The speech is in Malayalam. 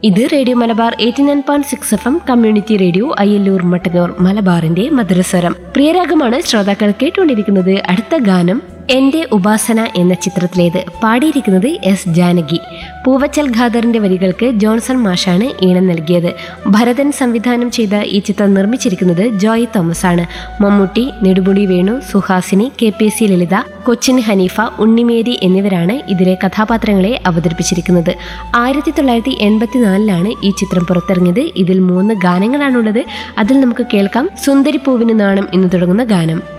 ഇത് radio Malabar eighty nine point six F M community radio Ayyallur Mattannur മലബാറിന്റെ മധുരസ്വരം പ്രിയരാഗമാണ് ശ്രോതാക്കൾ കേട്ടുകൊണ്ടിരിക്കുന്നത് അടുത്ത ഗാനം എന്റെ ഉപാസന എന്ന ചിത്രത്തിലേത് പാടിയിരിക്കുന്നത് എസ് ജാനകി പൂവച്ചൽ ഖാദറിന്റെ വരികൾക്ക് ജോൺസൺ മാഷാണ് ഈണം നൽകിയത് ഭരതൻ സംവിധാനം ചെയ്ത ഈ ചിത്രം നിർമ്മിച്ചിരിക്കുന്നത് ജോയ് തോമസ് ആണ് Mammootty Nedumudi Venu Suhasini K P C Lalitha Cochin Haneefa Unnimary എന്നിവരാണ് ഇതിലെ കഥാപാത്രങ്ങളെ അവതരിപ്പിച്ചിരിക്കുന്നത് ആയിരത്തി തൊള്ളായിരത്തി എൺപത്തിനാലിലാണ് ഈ ചിത്രം പുറത്തിറങ്ങിയത് ഇതിൽ മൂന്ന് ഗാനങ്ങളാണുള്ളത് അതിൽ നമുക്ക് കേൾക്കാം സുന്ദരി പൂവിന് നാണം എന്ന് തുടങ്ങുന്ന ഗാനം